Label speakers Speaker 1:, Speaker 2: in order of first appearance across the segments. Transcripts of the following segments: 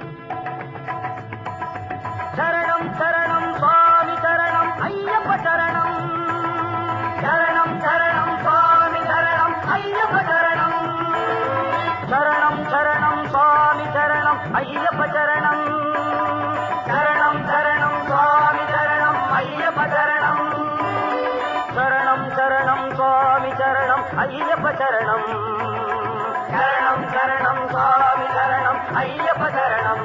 Speaker 1: சரணம் சரணம் சுவாமி சரணம் ஐயப்ப சரணம் சரணம் சரணம் சுவாமி சரணம் ஐயப்ப சரணம் சரணம் சரணம் சுவாமி சரணம் ஐயப்ப சரணம் சரணம் சரணம் சுவாமி சரணம் ஐயப்ப சரணம் சரணம் சரணம் சுவாமி சரணம் ஐயப்ப சரணம் சரணம் சரணம் சுவாமி சரணம் ஐயப்ப சரணம்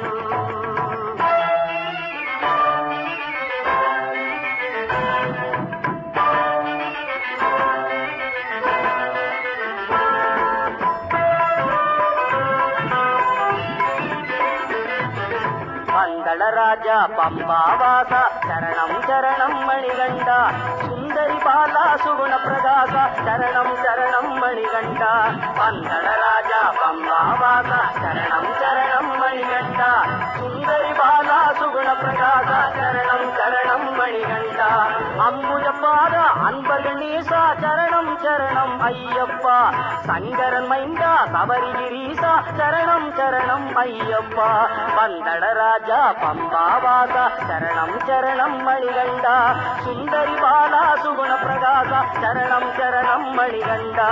Speaker 1: பந்தளராஜா பம்பாவாசா சரணம் சரணம் மணிகண்டா சுந்தரி பாலா சுகுண பிரகாசா சரணம் சரணம் மணிகண்டா பந்தளராஜா பம்பாவாசா சரணம் சரணம் மணிகண்டா சுந்தரி பாலா சுகுண பிரகாசா சரணம் சரணம் மணிகண்டா அம்புஜ பாதா அன்பர்கள் நேசா சரணம் சரணம் ஐயப்பா சங்கரன் மைந்தா சபரிகிரீசா சரணம் சரணம் ஐயப்பா பந்தளராஜா பம்பாவாசா சரணம் சரணம் மணிகண்டா சுந்தரி பாலா சுகுண பிரகாசா சரணம் சரணம் மணிகண்டா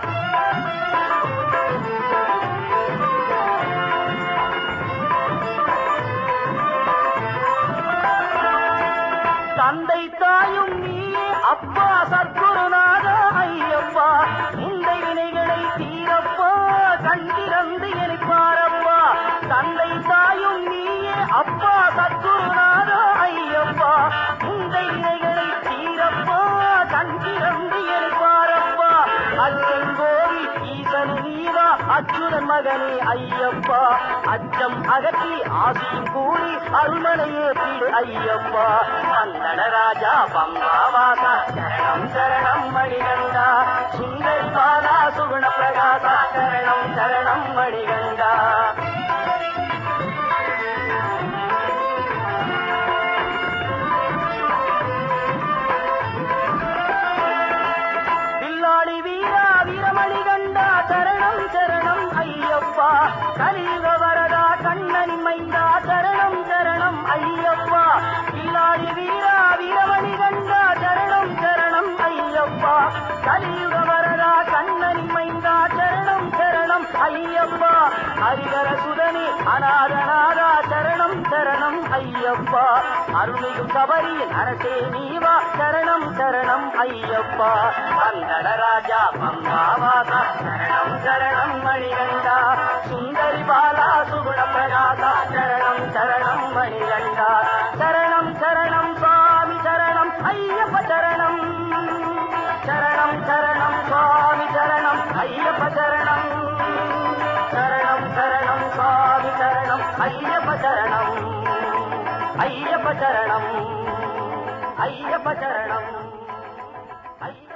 Speaker 1: தந்தை தாயும் நீயே அப்பா சத்குருநாத ஐயப்பா முந்தை வினைகளை தீரப்பா கண்டிரந்து எனப்பாரப்பா தந்தை தாயும் நீயே அப்பா சத்குருநாத ஐயப்பா முந்தை வினைகளை தீரப்பா கண்டிரந்து எனப்பாரப்பா அச்சங்கோரி ஈசனு நீவா அச்சுதன் மகனே ஐயப்பா அச்சம் அகற்றி ஆசியும் கூறி அருள்மனையே பிடு ஐயப்பா அந்தடராஜா பம்பாவாசா சரணம் சரணம் மணிகண்டா சுந்தரி பாலா சுகுண பிரகாசா சரணம் சரணம் மணிகண்டா வில்லாளி வீரா வீரமணி கண்டா சரணம் சரணம் ஐயப்பா கலியுக வரதா கண்ணனி மைந்தா சரணம் சரணம் ஐயப்பா வில்லாளி வீரா வீரமணி கண்டா சரணம் சரணம் ஐயப்பா கலியுக வரதா கண்ணனி மைந்தா சரணம் சரணம் ஐயப்பா ஹரிகர சுதனி அநாதநாதா சரணம் சரணம் ஐயப்பா அருள்மிகும் சபரியின் அரசே நீவா சரணம் சரணம் ஐயப்பா அந்தடராஜா பம்பாவாசா சரணம் சரணம் மணிகண்டா சுந்தரி பாலா சுகுண பிரகாசா சரணம் சரணம் மணிகண்டா சரணம் சரணம் சுவாமி சரணம் ஐயப்ப சரணம் சரணம் சரணம் சுவாமி சரணம் ஐயப்ப சரணம் சரணம் சரணம் சுவாமி சரணம் ஐயப்ப சரணம் ஐயப்ப சரணம் ஐயப்ப சரணம் ஐயப்ப